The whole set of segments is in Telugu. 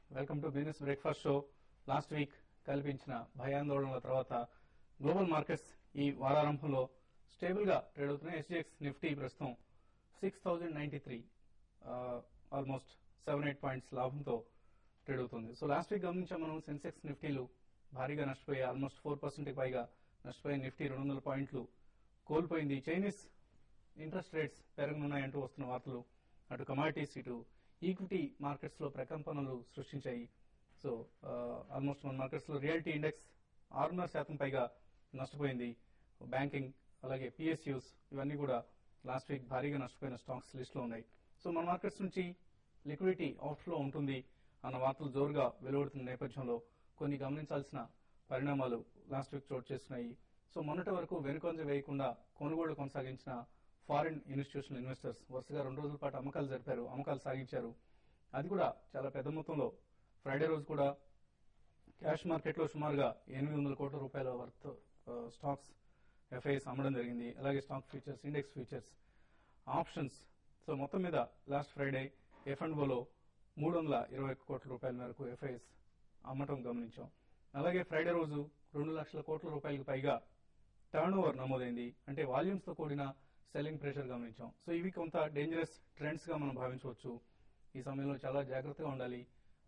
Welcome to business breakfast show last week కల్పించిన భయాందోళనల తర్వాత గ్లోబల్ మార్కెట్స్ ఈ వారారంభంలో స్టేబుల్ గా ట్రేడ్ అవుతున్నాయి ఎస్జిఎక్స్ నిఫ్టీ ప్రస్తుతం six thousand ninety three almost seven eight points లాభంతో ట్రేడ్ అవుతుంది సో లాస్ట్ వీక్ గమనించాం మనం సెన్సెక్స్ నిఫ్టీలు భారీగా నష్టపోయాయి ఆల్మోస్ట్ ఫోర్ పర్సెంట్ పైగా నష్టపోయే నిఫ్టీ రెండు వందల పాయింట్లు కోల్పోయింది చైనీస్ ఇంట్రెస్ట్ రేట్స్ పెరగనున్నాయంటూ వస్తున్న వార్తలు అటు కమాడిటీస్ ఇటు ఈక్విటీ మార్కెట్స్ లో ప్రకంపనలు సృష్టించాయి సో ఆల్మోస్ట్ మన మార్కెట్స్ లో రియాలిటీ ఇండెక్స్ ఆరున్నర శాతం పైగా నష్టపోయింది బ్యాంకింగ్ అలాగే పిఎస్యూస్ ఇవన్నీ కూడా లాస్ట్ వీక్ భారీగా నష్టపోయిన స్టాక్స్ లిస్ట్ లో ఉన్నాయి సో మన మార్కెట్స్ నుంచి లిక్విడిటీ అవుట్ఫ్లో ఉంటుంది అన్న వార్తలు జోరుగా వెలువడుతున్న నేపథ్యంలో కొన్ని గమనించాల్సిన పరిణామాలు లాస్ట్ వీక్ చోటు చేసుకున్నాయి సో మొన్నటి వరకు వెనుకొంజ వేయకుండా కొనుగోళ్లు కొనసాగించిన ఫారిన్ ఇన్స్టిట్యూషనల్ ఇన్వెస్టర్స్ వరుసగా రెండు రోజుల పాటు అమ్మకాలు జరిపారు అమ్మకాలు సాగించారు అది కూడా చాలా పెద్ద మొత్తంలో ఫ్రైడే రోజు కూడా క్యాష్ మార్కెట్ లో సుమారుగా ఎనిమిది వందల కోట్ల రూపాయల వర్త్ స్టాక్స్ ఎఫ్ఐఎస్ అమ్మడం జరిగింది అలాగే stock futures index futures options so మొత్తం మీద లాస్ట్ ఫ్రైడే ఎఫ్ అండ్ ఓలో మూడు వందల ఇరవై ఒక్క కోట్ల రూపాయల మేరకు ఎఫ్ఐఎస్ అమ్మటం గమనించాం అలాగే ఫ్రైడే రోజు రెండు లక్షల కోట్ల రూపాయలకు పైగా టర్న్ ఓవర్ నమోదైంది అంటే వాల్యూమ్స్ తో కూడిన సెల్లింగ్ ప్రెషర్ గమనించాం సో ఇవి కొంత డేంజరస్ ట్రెండ్స్ గా మనం భావించవచ్చు ఈ సమయంలో చాలా జాగ్రత్తగా ఉండాలి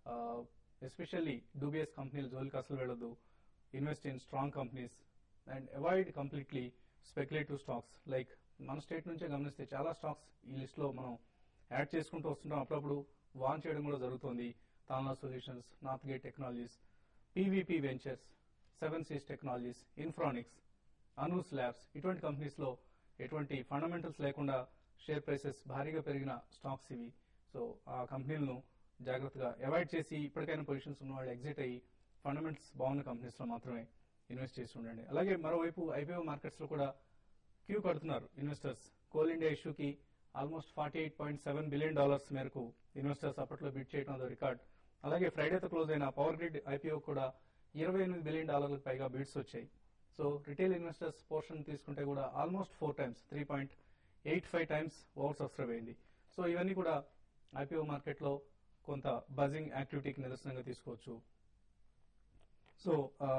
ఎస్పెషల్లీ డూబియస్ కంపెనీలు జోలికి అసలు వెళ్ళొద్దు invest in strong companies and avoid completely speculative stocks like మన స్టేట్ నుంచే గమనిస్తే చాలా స్టాక్స్ ఈ లిస్ట్ లో మనం యాడ్ చేసుకుంటూ వస్తుంటాం అప్పుడప్పుడు వాన్ చేయడం కూడా జరుగుతుంది Tanla Solutions North Gate Technologies PVP Ventures Seven Seas Technologies Infronics Anu's Labs ఇటువంటి కంపెనీస్ లో ఎటువంటి ఫండమెంటల్స్ లేకుండా షేర్ ప్రైసెస్ భారీగా పెరిగిన స్టాక్స్ ఇవి సో ఆ కంపెనీలను జాగ్రత్తగా అవాయిడ్ చేసి ఇప్పటికైనా పొజిషన్స్ ఉన్న వాళ్ళు ఎగ్జిట్ అయ్యి ఫండమెంటల్స్ బాగున్న కంపెనీస్ లో మాత్రమే ఇన్వెస్ట్ చేసి ఉండండి అలాగే మరోవైపు ఐపీఓ మార్కెట్స్ లో కూడా క్యూ కడుతున్నారు ఇన్వెస్టర్స్ కోల్ ఇండియా ఇష్యూకి almost forty eight point seven billion dollars మేరకు ఇన్వెస్టర్స్ అప్పట్లో బిడ్ చేయడం అదో రికార్డ్ అలాగే ఫ్రైడేతో క్లోజ్ అయిన పవర్ గ్రిడ్ ఐపీఓ కూడా ఇరవై ఎనిమిది బిలియన్ డాలర్లకు పైగా బిడ్స్ వచ్చాయి సో రిటైల్ ఇన్వెస్టర్స్ పోర్షన్ తీసుకుంటే కూడా almost four times three point eight five times oversubscribe అయింది సో ఇవన్నీ కూడా ఐపీఓ మార్కెట్ లో కొంత బజింగ్ యాక్టివిటీకి నిదర్శనంగా తీసుకోవచ్చు సో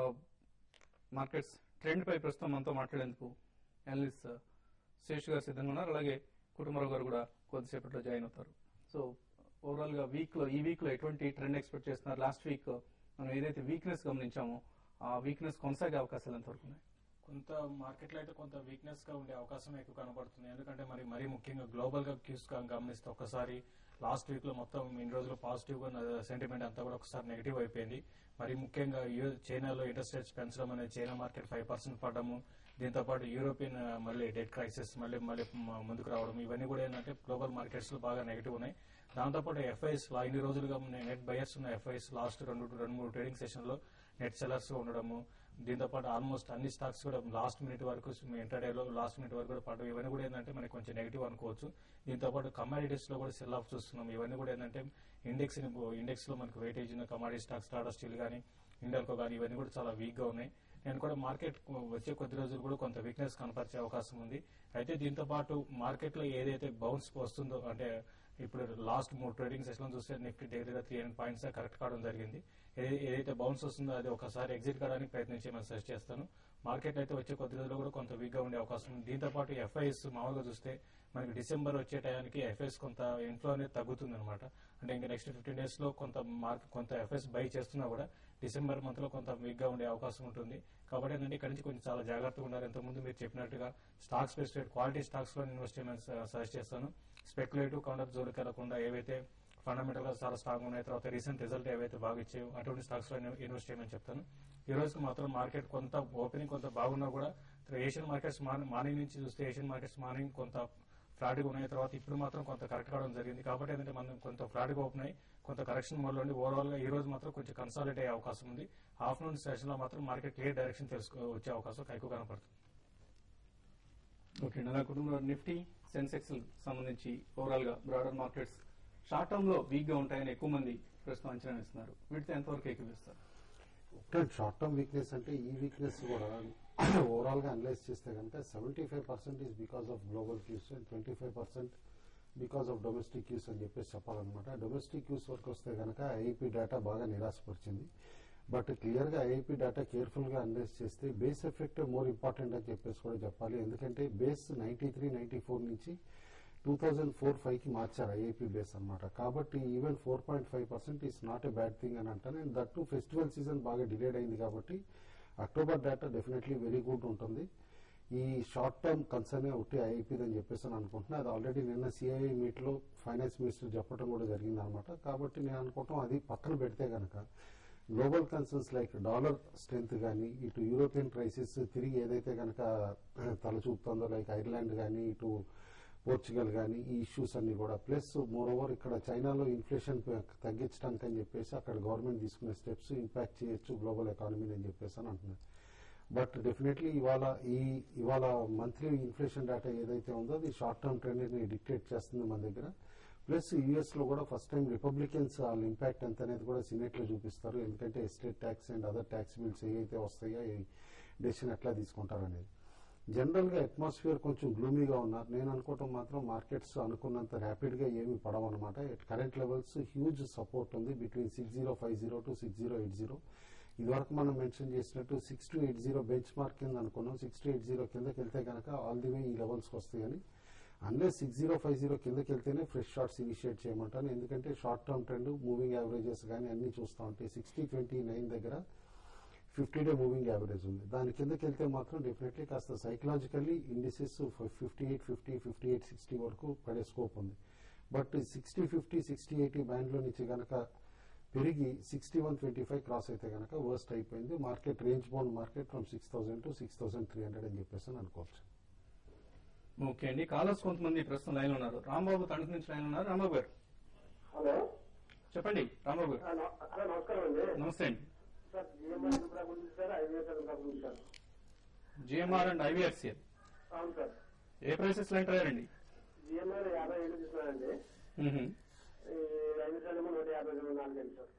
మార్కెట్స్ ట్రెండ్ పై ప్రస్తుతం మనతో మాట్లాడేందుకు అనలిస్ట్ శేష్ గారు సిద్ధంగా ఉన్నారు అలాగే కుటుంబరావు గారు కూడా కొద్దిసేపట్లో జాయిన్ అవుతారు సో ఓవరాల్ గా వీక్ లో ఈ వీక్ లో ఎటువంటి ట్రెండ్ ఎక్స్పెక్ట్ చేస్తున్నారు లాస్ట్ వీక్ మనం ఏదైతే వీక్నెస్ గమనించామో ఆ వీక్నెస్ కొనసాగే అవకాశాలు ఎంతవరకు ఉన్నాయి కొంత మార్కెట్ లో అయితే కొంత వీక్నెస్ గా ఉండే అవకాశం ఎక్కువ కనబడుతుంది ఎందుకంటే మరి మరీ ముఖ్యంగా గ్లోబల్ గా క్యూస్ గా గమనిస్తే ఒకసారి లాస్ట్ వీక్ లో మొత్తం ఇన్ని రోజులు పాజిటివ్ గా సెంటిమెంట్ అంతా కూడా ఒకసారి నెగిటివ్ అయిపోయింది మరి ముఖ్యంగా యు- చైనాలో ఇంట్రెస్ట్ రేట్స్ పెంచడం అనేది చైనా మార్కెట్ ఫైవ్ పర్సెంట్ పడడము దీంతో పాటు యూరోపియన్ ఆ, మళ్ళీ డెట్ క్రైసిస్ మళ్ళీ మళ్ళీ మ- ముందుకు రావడం ఇవన్నీ కూడా ఏంటంటే గ్లోబల్ మార్కెట్స్ లో బాగా నెగిటివ్ ఉన్నాయి దాంతోపాటు ఎఫ్ఐఎస్ ఇన్ని రోజులుగా నెట్ బయర్స్ ఉన్న ఎఫ్ఐఎస్ లాస్ట్ రెండు రెండు మూడు ట్రేడింగ్ సెషన్ లో నెట్ సెలర్స్ ఉండడము దీంతో పాటు ఆల్మోస్ట్ అన్ని స్టాక్స్ కూడా లాస్ట్ మినిట్ వరకు ఇంటర్డే లో లాస్ట్ మినిట్ వరకు కూడా పడడం ఇవన్నీ కూడా ఏంటంటే మనకి కొంచెం నెగిటివ్ అనుకోవచ్చు దీంతో పాటు కమాడిటీస్ లో కూడా సెల్ ఆఫ్ చూస్తున్నాం ఇవన్నీ కూడా ఏంటంటే ఇండెక్స్ ఇండెక్స్ లో మనకి వెయిటేజ్ ఉన్న కమాడిటీ స్టాక్స్ టాటా స్టీల్ కానీ ఇండల్కో కానీ ఇవన్నీ కూడా చాలా వీక్ గా ఉన్నాయి నేను కూడా మార్కెట్ వచ్చే కొద్ది రోజులు కూడా కొంత వీక్నెస్ కనపరిచే అవకాశం ఉంది అయితే దీంతో పాటు మార్కెట్ లో ఏదైతే బౌన్స్ వస్తుందో అంటే ఇప్పుడు లాస్ట్ మూడు ట్రేడింగ్ సెషన్ చూస్తే నిఫ్టీ దగ్గర త్రీ హండ్రెడ్ పాయింట్స్ కరెక్ట్ కావడం జరిగింది ఏ- ఏదైతే బౌన్స్ వస్తుందో అది ఒకసారి ఎగ్జిట్ కావడానికి ప్రయత్నించేయమని సజెస్ట్ చేస్తాను మార్కెట్ అయితే వచ్చే కొద్ది రోజుల్లో కూడా కొంత వీక్ గా ఉండే అవకాశం ఉంది దీంతో పాటు ఎఫ్ఐఎస్ మామూలుగా చూస్తే మనకి డిసెంబర్ వచ్చే టయానికి ఎఫ్ఐఎస్ కొంత ఇన్ఫ్లో అనేది తగ్గుతుంది అనమాట అంటే ఇంకా నెక్స్ట్ ఫిఫ్టీన్ డేస్ లో కొంత మార్కెట్ కొంత ఎఫ్ఐఎస్ బై చేస్తున్నా కూడా డిసెంబర్ మంత్ లో కొంత వీక్ గా ఉండే అవకాశం ఉంటుంది కాబట్టి ఏంటంటే ఇక్కడ నుంచి కొంచెం చాలా జాగ్రత్తగా ఉన్నారు ఇంతకుముందు మీరు చెప్పినట్టుగా స్టాక్ స్పెసిఫిక్ క్వాలిటీ స్టాక్స్ లో ఇన్వెస్ట్ చేయమని సజెస్ట్ చేస్తాను స్పెక్యులేటివ్ కౌంటర్ జోలికి వెళ్లకుండా ఏవైతే ఫండమెంటల్ గా చాలా స్ట్రాంగ్ ఉన్నాయి తర్వాత రీసెంట్ రిజల్ట్ ఏవైతే బాగా ఇచ్చాయో అటువంటి స్టాక్స్ లో ఇన్వెస్ట్ చేయమని చెప్తాను ఈ రోజుకి మాత్రం మార్కెట్ కొంత ఓపెనింగ్ కొంత బాగున్నా కూడా ఏషియన్ మార్కెట్స్ మార్నింగ్ నుంచి చూస్తే ఏషియన్ మార్కెట్స్ మార్నింగ్ కొంత ఫ్లాట్ గా ఉన్నాయి తర్వాత ఇప్పుడు మాత్రం కొంత కరెక్ట్ కావడం జరిగింది కాబట్టి ఏంటంటే మనం కొంత ఫ్లాట్ గా ఓపెన్ అయ్యి కొంత కరెక్షన్ మోడ్ లో ఉండి ఓవరాల్ గా ఈ రోజు మాత్రం కొంచెం కన్సాలిడేట్ అయ్యే అవకాశం ఉంది ఆఫ్టర్నూన్ సెషన్ లో మాత్రం మార్కెట్ క్లియర్ డైరెక్షన్ తెలుసుకో వచ్చే అవకాశం ఎక్కువ కనపడుతుంది ఓకే అండి అలా కుటుంబ నిఫ్టీ సెన్సెక్స్ సంబంధించి ఓవరాల్ గా బ్రాడర్ మార్కెట్స్ షార్ట్ టర్మ్ లో వీక్ గా ఉంటాయని ఎక్కువ మంది ప్రస్తుతం అంచనా వేస్తున్నారు వీటితో ఎంతవరకు ఏకీపిస్తారు ఒకటే షార్ట్ టర్మ్ వీక్నెస్ అంటే ఈ వీక్నెస్ కూడా ఓవరాల్ గా అనలైజ్ చేస్తే కనుక seventy five percent is because of global cues and twenty five percent because of domestic cues అని చెప్పేసి చెప్పాలన్నమాట డొమెస్టిక్ యూస్ వరకు వస్తే కనుక ఐఐపి డేటా బాగా నిరాశపరిచింది బట్ క్లియర్గా ఐఐపి డేటా కేర్ఫుల్గా అనలైజ్ చేస్తే బేస్ ఎఫెక్ట్ మోర్ ఇంపార్టెంట్ అని చెప్పేసి కూడా చెప్పాలి ఎందుకంటే base ninety three ninety four నుంచి టూ థౌజండ్ ఫోర్ ఫైవ్కి మార్చారు ఐఐపి బేస్ అనమాట కాబట్టి even four point five percent is not a bad thing అని అంటాను and that too festival season బాగా డిలేడ్ అయింది కాబట్టి October data definitely very good ఉంటుంది ఈ షార్ట్ టర్మ్ కన్సర్న్ ఒకటి ఐఐపీ అని చెప్పేసి అని అనుకుంటున్నా అది ఆల్రెడీ నిన్న సిఐఐ మీట్లో ఫైనాన్స్ మినిస్టర్ చెప్పడం కూడా జరిగింది అనమాట కాబట్టి నేను అనుకుంటాం అది పక్కన పెడితే కనుక global concerns like dollar strength కానీ ఇటు యూరోపియన్ క్రైసిస్ తిరిగి ఏదైతే కనుక తల చూపుతుందో లైక్ ఐర్లాండ్ కానీ ఇటు పోర్చుగల్ కానీ ఈ ఇష్యూస్ అన్ని కూడా ప్లస్ మోర్ ఓవర్ ఇక్కడ చైనాలో ఇన్ఫ్లేషన్ తగ్గించడానికి అని చెప్పేసి అక్కడ గవర్నమెంట్ తీసుకునే స్టెప్స్ ఇంపాక్ట్ చేయొచ్చు గ్లోబల్ ఎకానమీని అని చెప్పేసి అని అంటున్నారు బట్ డెఫినెట్లీ ఇవాళ ఈ ఇవాళ మంత్లీ ఇన్ఫ్లేషన్ డేటా ఏదైతే ఉందో అది షార్ట్ టర్మ్ ట్రెండ్ ని డిక్టేట్ చేస్తుంది మన దగ్గర ప్లస్ యుఎస్ లో కూడా ఫస్ట్ టైం రిపబ్లికన్స్ వాళ్ళ ఇంపాక్ట్ ఎంత అనేది కూడా సినేట్ లో చూపిస్తారు ఎందుకంటే estate tax and other tax bills ఏవైతే వస్తాయో ఈ డెసిషన్ ఎట్లా తీసుకుంటారు అనేది జనరల్ గా అట్మాస్ఫియర్ కొంచెం గ్లూమీగా ఉన్నారు నేను అనుకోవటం మాత్రం మార్కెట్స్ అనుకున్నంత ర్యాపిడ్ గా ఏమి పడవన్నమాట కరెంట్ లెవెల్స్ హ్యూజ్ సపోర్ట్ ఉంది between six zero five zero to six zero eight zero ఇదివరకు మనం మెన్షన్ చేసినట్టు six to eight zero benchmark కింద అనుకున్నాం సిక్స్ టు ఎయిట్ జీరో కిందకి వెళ్తే కనుక ఆల్ ది వే ఈ లెవెల్స్కి వస్తాయని unless six zero five zero కిందకి వెళ్తేనే ఫ్రెష్ షార్ట్స్ ఇనిషియేట్ చేయమంటాను ఎందుకంటే short term trend moving averages కానీ అన్ని చూస్తూ ఉంటే సిక్స్టీ ట్వంటీ నైన్ దగ్గర ఫిఫ్టీ డే మూవింగ్ యావరేజ్ ఉంది దాని కిందకి వెళ్తే మాత్రం డెఫినెట్లీ కాస్త psychologically indices fifty eight fifty fifty eight sixty వరకు పడే స్కోప్ ఉంది but sixty fifty sixty eighty బ్యాండ్లో నుంచి కనుక పెరిగి sixty one twenty five cross అయితే కనుక వర్స్ట్ అయిపోయింది market range bound market from six thousand to six thousand three hundred అని చెప్పేసి అని అనుకోవచ్చు ఓకే అండి కాలర్స్ కొంతమంది ప్రస్తుతం లైన్ ఉన్నారు రాంబాబు తణుకు నుంచి లైన్ ఉన్నారు రాంబాబు గారు హలో చెప్పండి రాంబాబు గారు హలో హలో, నమస్కారం అండి నమస్తే అండి సార్ జిఎంఆర్ ఇన్ఫ్రా గురించి సార్ ఐవీఎస్ ఇన్ఫ్రా గురించి సార్ జిఎంఆర్ అండ్ ఐవీఆర్సీఎల్ అవును సార్ ఏ ప్రైసెస్ లో ఎంటర్ అయ్యారండి జిఎంఆర్ యాభై ఏళ్ళు తీసుకున్నానండి మ్మ్హ. ఈ ఐవీఎస్ ఏమో నూట యాభై రెండు నాలుగండి సార్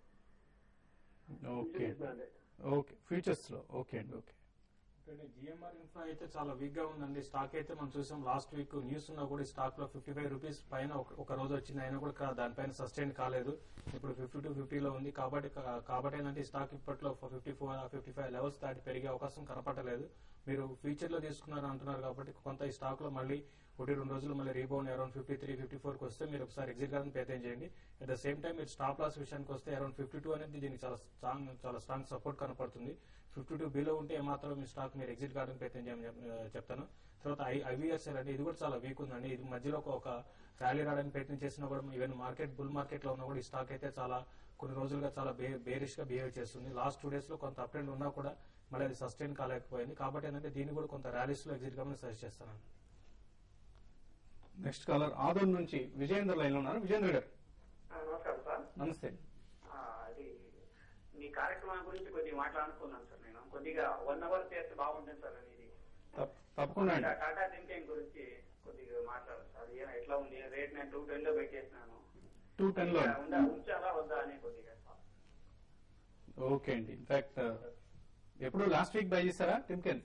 ఓకే తీసుకున్నానండి ఓకే ఫ్యూచర్స్ లో ఓకే అండి ఓకే జిఎంఆర్ ఇన్ఫ్రా అయితే చాలా వీక్ గా ఉందండి స్టాక్ అయితే మనం చూసాం లాస్ట్ వీక్ న్యూస్ ఉన్నా కూడా ఈ స్టాక్ లో ఫిఫ్టీ ఫైవ్ రూపీస్ పైన ఒక- ఒక రోజు వచ్చింది అయినా కూడా కా- దానిపైన సస్టైన్ కాలేదు ఇప్పుడు ఫిఫ్టీ టు ఫిఫ్టీలో ఉంది కాబట్టి కా- కాబట్టి ఏంటంటే ఈ స్టాక్ ఇప్పట్లో fifty four fifty five levels దాటి పెరిగే అవకాశం కనపడలేదు మీరు ఫ్యూచర్ లో తీసుకున్నారు అంటున్నారు కాబట్టి కొంత ఈ స్టాక్ లో మళ్ళీ ఒకటి రెండు రోజులు మళ్ళీ rebound around fifty three fifty four కి వస్తే మీరు ఒకసారి ఎగ్జిట్ కాదని ప్రయత్నం చేయండి అట్ ద సేమ్ టైం మీరు స్టాప్ లాస్ విషయానికి వస్తే అరౌండ్ ఫిఫ్టీ టూ అనేది దీనికి చాలా స్ట్రాంగ్ చాలా స్ట్రాంగ్ సపోర్ట్ కనపడుతుంది ఫిఫ్టీ టూ బిలో ఉంటే ఏమాత్రం మీ స్టాక్ మీరు ఎగ్జిట్ కావడానికి ప్రయత్నం చేయమని చెప్- ఆ, చెప్తాను తర్వాత ఐ ఐవీఎస్ఎల్ అంటే ఇది కూడా చాలా వీక్ ఉందండి ఇది మధ్యలో ఒక- ఒక ర్యాలీ రావడానికి ప్రయత్నం చేసినా కూడా ఈవెన్ మార్కెట్ బుల్ మార్కెట్ లో ఉన్నా కూడా ఈ స్టాక్ అయితే చాలా కొన్ని రోజులుగా చాలా బేరిష్ గా బిహేవ్ చేస్తుంది లాస్ట్ టూ డేస్ లో కొంత అప్ ట్రెండ్ ఉన్నా కూడా మళ్ళీ అది సస్టైన్ కాలేకపోయింది కాబట్టి ఏంటంటే దీన్ని కూడా కొంత ర్యాలీస్ లో ఎగ్జిట్ కావాలని సజెస్ట్ చేస్తాను నెక్స్ట్ కాలర్ ఆదోన్ నుంచి విజయేందర్ లైన్ లో ఉన్నారు విజయేంద్ర గారు ఆ, నమస్కారం సార్ నమస్తే ఆ, అది మీ కార్యక్రమం గురించి కొద్దిగా మాట్లాడుకున్నాను సార్ నేను కొద్దిగా వన్ అవర్ చేస్తే బాగుంటుంది సార్ అనేది తప్- తప్పకుండా అండి టాటా థింకింగ్ గురించి కొద్దిగా మాట్లాడు సార్ ఏం ఎట్లా ఉంది రేట్ నేను టూ టెన్ లో పెట్టేసినాను టూ టెన్ లో ఉందా ఉంచాలా వద్దా అని కొద్దిగా ఓకే అండి ఇన్ఫాక్ట్ ఎప్పుడు లాస్ట్ వీక్ బై చేశారా టిమ్కెన్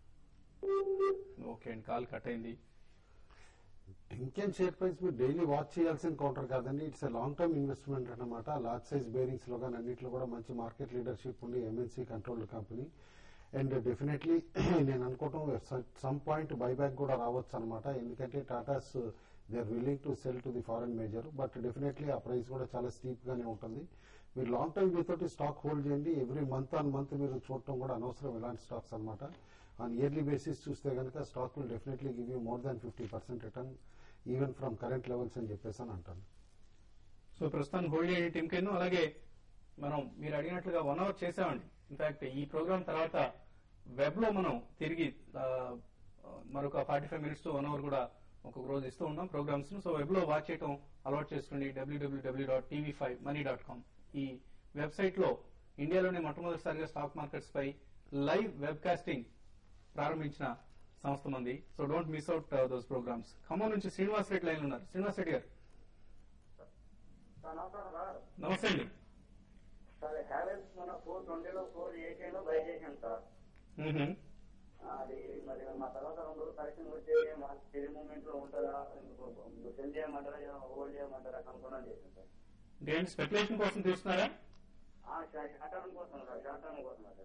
ఓకే అండి కాల్ కట్ అయింది ఇంకెన్ షేర్ ప్రైస్ మీరు డైలీ వాచ్ చేయాల్సిన కౌంటర్ కాదండి it's a long term investment అన్నమాట లార్జ్ సైజ్ బేరింగ్స్ లో కానీ అన్నింటిలో కూడా మంచి మార్కెట్ లీడర్షిప్ ఉంది MNC controlled company and definitely నేను అనుకోవటం సమ్ పాయింట్ బైబ్యాక్ కూడా రావచ్చు అనమాట ఎందుకంటే Tatas they are willing to sell to the foreign major but definitely ఆ ప్రైస్ కూడా చాలా స్టీప్ గానే ఉంటుంది మీరు లాంగ్ టర్మ్ వ్యూ తోటి స్టాక్ హోల్డ్ చేయండి ఎవ్రీ మంత్ ఆన్ మంత్ మీరు చూడటం కూడా అనవసరం ఇలాంటి స్టాక్స్ అనమాట ఆన్ ఇయర్లీ బేసిస్ చూస్తే కనుక stock will definitely give you more than fifty percent return even from current levels అని చెప్పేసి అని అంటాను సో ప్రస్తుతానికి హోల్డ్ చేయండి టిమ్కెన్ అలాగే మనం మీరు అడిగినట్లుగా వన్ అవర్ చేసామండి ఇన్ఫాక్ట్ ఈ ప్రోగ్రామ్ తర్వాత వెబ్ లో మనం తిరిగి ఆ, మరొక forty five minutes to one hour కూడా ఒక్కొక్క రోజు ఇస్తూ ఉన్నాం ప్రోగ్రామ్స్ ను సో వెబ్ లో వాచ్ చేయడం అలవాటు చేసుకోండి W W W dot TV five money dot com ఈ వెబ్సైట్ లో ఇండియాలోనే మొట్టమొదటిసారిగా స్టాక్ మార్కెట్స్ పై లైవ్ వెబ్ కాస్టింగ్ ప్రారంభించిన సంస్థ మంది so don't miss out those programs Khammam నుంచి శ్రీనివాస్ రెడ్డి లైన్ ఉన్నారు శ్రీనివాస్ రెడ్డి గారు సార్ నమస్కారం సార్ నమస్తే అండి సార్ హ్యావెల్స్ మన ఫోర్ ట్వంటీలో ఫోర్ ఎయిటీలో బై చేశాను సార్ మ్మ్హ. అది మరి మా తర్వాత రెండు రోజులు కరెక్షన్ వచ్చే మా స్టడీ మూమెంట్ లో ఉంటుందా సెల్ చేయమంటారా హోల్డ్ చేయమంటారా కనుక్కున్నాను చేసింది సార్ ఏంటి స్పెక్యులేషన్ కోసం తీసుకున్నారా షార్ట్ టర్మ్ కోసం సార్ షార్ట్ టర్మ్ కోసం సార్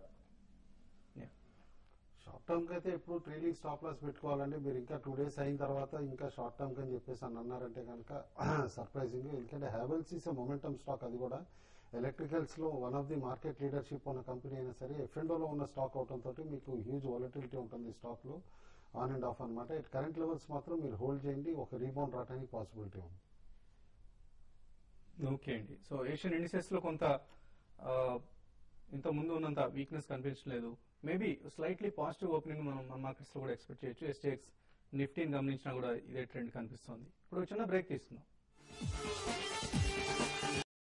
షార్ట్ టర్మ్ కి అయితే ఎప్పుడు ట్రైలింగ్ స్టాప్ లాస్ పెట్టుకోవాలండి మీరు ఇంకా టూ డేస్ అయిన తర్వాత ఇంకా షార్ట్ టర్మ్ అని చెప్పేసి అని అన్నారంటే కనుక సర్ప్రైజింగ్ ఎందుకంటే హ్యావెల్స్ ఇస్ మొమెంటమ్ స్టాక్ అది కూడా ఎలక్ట్రికల్స్ లో one of the market leadership ఉన్న కంపెనీ అయినా సరే ఎఫ్ఎండోలో ఉన్న స్టాక్ అవడంతో మీకు హ్యూజ్ వాలటిలిటీ ఉంటుంది స్టాక్ లో ఆన్ అండ్ ఆఫ్ అనమాట కరెంట్ లెవెల్స్ మాత్రం మీరు హోల్డ్ చేయండి ఒక రీబౌండ్ రావడానికి పాసిబిలిటీ ఉంది ఓకే అండి సో ఏషియన్ ఇండిసెస్ లో కొంత ఆ, ఇంత ముందు ఉన్నంత వీక్నెస్ కనిపించలేదు మేబీ స్లైట్లీ పాజిటివ్ ఓపెనింగ్ మనం మన మార్కెట్స్ లో కూడా ఎక్స్పెక్ట్ చేయొచ్చు ఎస్టీఎక్స్ నిఫ్టీని గమనించినా కూడా ఇదే ట్రెండ్ కనిపిస్తుంది ఇప్పుడు ఒక చిన్న బ్రేక్ తీసుకుందాం